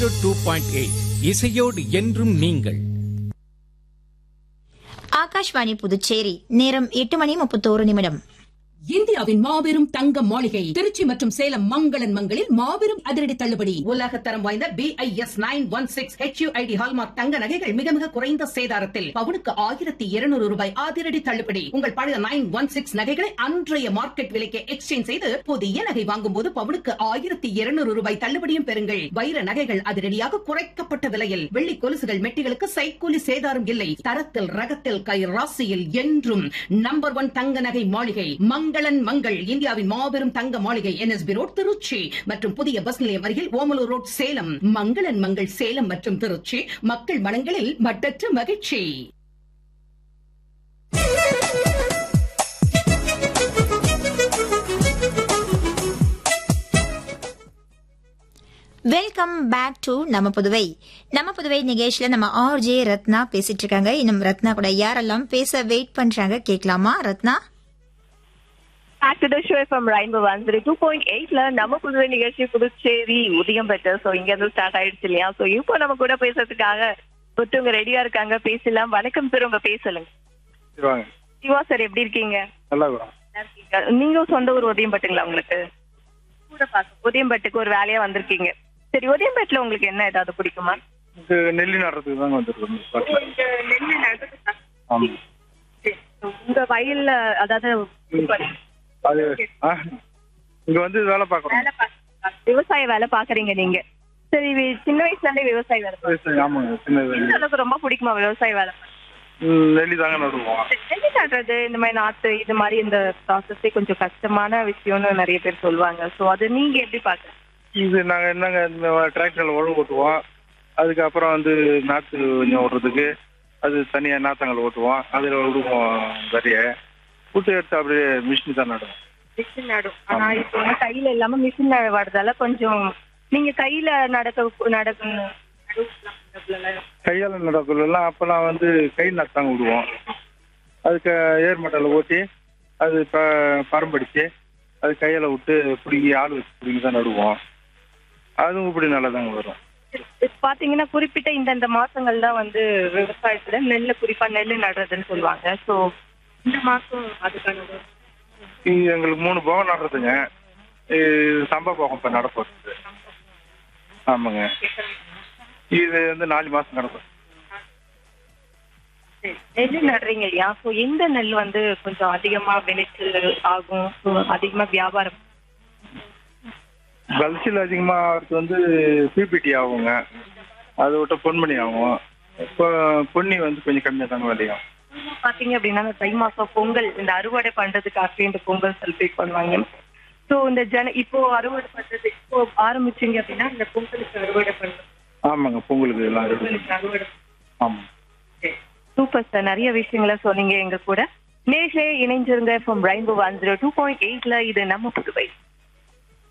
Zero two point eight இசையோடு என்றும் நீங்கள் ஆகாஷ்வாணி புதுச்சேரி நேரம் எட்டு மணி முப்பத்தோரு நிமிடம் இந்தியாவின் மாபெரும் தங்க மாளிகை திருச்சி மற்றும் சேலம் மங்களன் மங்களில் மாபெரும் அதிரடி தள்ளுபடி உலக தரம் வாய்ந்த B I S nine one six HUID hallmark தங்க நகைகள் மிக மிக குறைந்த சேதாரத்தில் பவுனுக்கு ஆயிரத்தி இருநூறு ரூபாய் அதிரடி தள்ளுபடி உங்கள் பழைய நைன் ஒன் சிக்ஸ் நகைகளை அன்றைய மார்க்கெட் விலைக்கு எக்ஸ்சேஞ்ச் செய்து புதிய நகை வாங்கும் போது பவுனுக்கு ஆயிரத்தி இருநூறு ரூபாய் தள்ளுபடியும் பெறுங்கள் வைர நகைகள் அதிரடியாக குறைக்கப்பட்ட விலையில் வெள்ளி கொலுசுகள் மெட்டிகளுக்கு சைக்கூலி சேதாரம் இல்லை தரத்தில் ரகத்தில் கை ராசியில் என்றும் நம்பர் ஒன் தங்க நகை மாளிகை மங்களன் மங்கள் இந்தியாவின் மாபெரும் தங்க மாளிகை என்எஸ்பி ரோட் திருச்சி மற்றும் புதிய பஸ் நிலையம் அருகில் ஓமலூர் ரோட் சேலம் மங்களன் மங்கள் சேலம் மற்றும் திருச்சி மக்கள் மனங்களில் மட்டற்ற மகிழ்ச்சி வெல்கம் பேக் டு நம்ம புதுவை நம்ம புதுவை நிகழ்ச்சியில நம்ம ஆர்ஜே ரத்னா பேசிட்டு இருக்காங்க இன்னும் ரத்னா கூட யாரெல்லாம் பேச வெயிட் பண்றாங்க கேட்கலாமா Ratna back to the show from rainbow one zero two point எயிட்ல நம்ம புதுவை நிகழ்ச்சி புதுச்சேரி உதயம் பெற்ற ஸோ இங்க இருந்து ஸ்டார்ட் ஆயிடுச்சு இல்லையா ஸோ இப்போ நம்ம கூட பேசுறதுக்காக ஒருத்தவங்க ரெடியா இருக்காங்க பேசலாம் வணக்கம் சார் உங்க பேசலுங்க சரி வாங்க சிவா சார் எப்படி இருக்கீங்க நல்லா இருக்கிறோம் நல்லா இருக்கீங்க. நீங்களும் சொந்த ஊர் உதயம்பட்டுங்களா உங்களுக்கு கூட பார்க்க உதயம்பட்டுக்கு ஒரு வேலையா வந்திருக்கீங்க சரி உதயம்பட்டுல உங்களுக்கு என்ன ஏதாவது பிடிக்குமா இது நெல்லி நடுறதுக்கு தாங்க வந்திருக்கோம் இந்த spotல. இங்க நெல்லு நடுறதுக்கா? ஆமா சரி. உங்க வயல்ல அதாவது அது ஆ, இங்க வந்து வேலை பார்க்குறோம் வேலை பாக்க- விவசாய வேலை பாக்குறீங்க நீங்க சரி வி- சின்ன வயசுல இருந்தே விவசாய வேலை பாக்குறீங்க. ஆமாங்க சின்ன எந்த அளவுக்கு ரொம்ப பிடிக்குமா விவசாய வேலை ம், நெல்லி தாங்க நடுவோம் நெல்லி நடுறது இந்த மாதிரி நாத்து இது மாதிரி இந்த ப்ராசஸே கொஞ்சம் கஷ்டமான விஷயம்னு நிறைய பேர் சொல்லுவாங்க சோ அது நீங்க எப்படி பாக்குறீங்க இது நாங்க என்னங்க இந்த டிராக்டர்ல உழவு ஓட்டுவோம் அதுக்கப்புறம் வந்து நாற்று கொஞ்சம் ஓட்டுறதுக்கு அது தனியா நாத்தங்கள் ஓட்டுவோம் அதுல விடுவோம் நிறைய விட்டு எடுத்து அப்படியே மிஷின் தான் நடுவோம் மிஷின் நடும் ஆனா இப்போ வந்து கையில இல்லாம மிஷின் நடுறதால கொஞ்சம் நீங்க கையில நடக்க நடக்கணும் கையால நடக்கலாம் அப்பெல்லாம் வந்து கை நாத்தாங்க விடுவோம் அதுக்கு ஏர்மட்டல ஓட்டி அது ப பரம்படிச்சு அது கையால விட்டு பிடிங்கி ஆள் வச்சு பிடிங்கி தான் நடுவோம் அதுவும் இப்படி நல்லா தாங்க வரும் இப்ப பாத்தீங்கன்னா குறிப்பிட்ட இந்த இந்த மாசங்கள் தான் வந்து விவசாயத்துல நெல்லு குறிப்பா நெல்லு நடுறதுன்னு சொல்லுவாங்க சோ இந்த மாசம் அதுக்கான இது எங்களுக்கு மூணு போகம் நடுறதுங்க இது சம்பா போகம் இப்போ நடப்போகுது ஆமாங்க இது வந்து நாலு மாசம் நடக்கும் நெல்லு நடுறீங்க இல்லையா சோ எந்த நெல் வந்து கொஞ்சம் அதிகமா விளைச்சல் ஆகும் So, அதிகமா வியாபாரம் கல்சியில் அதிகமாக ஆகிறது வந்து பிபிடி ஆகுங்க அதை விட்ட பொன்மணி ஆகும் இப்போ பொன்னி வந்து கொஞ்சம் கம்மியாக தாங்க விளையும் பாத்தீங்க அப்படின்னா இந்த தை மாசம் பொங்கல் இந்த அறுவடை பண்றதுக்காகவே இந்த பொங்கல் செலிப்ரேட் பண்ணுவாங்க சோ இந்த ஜன இப்போ அறுவடை பண்றது இப்போ ஆரம்பிச்சீங்க அப்படின்னா இந்த பொங்கலுக்கு அறுவடை பண்றது ஆமாங்க பொங்கலுக்கு எல்லாம் இருக்கு பொங்கலுக்கு அறுவடை ஆமாம் சூப்பர் சார் நிறைய விஷயங்களை சொன்னீங்க எங்க கூட நேர்களே இணைஞ்சிருங்க from rainbow one zero two point எயிட்ல இது நம்ம புதுவை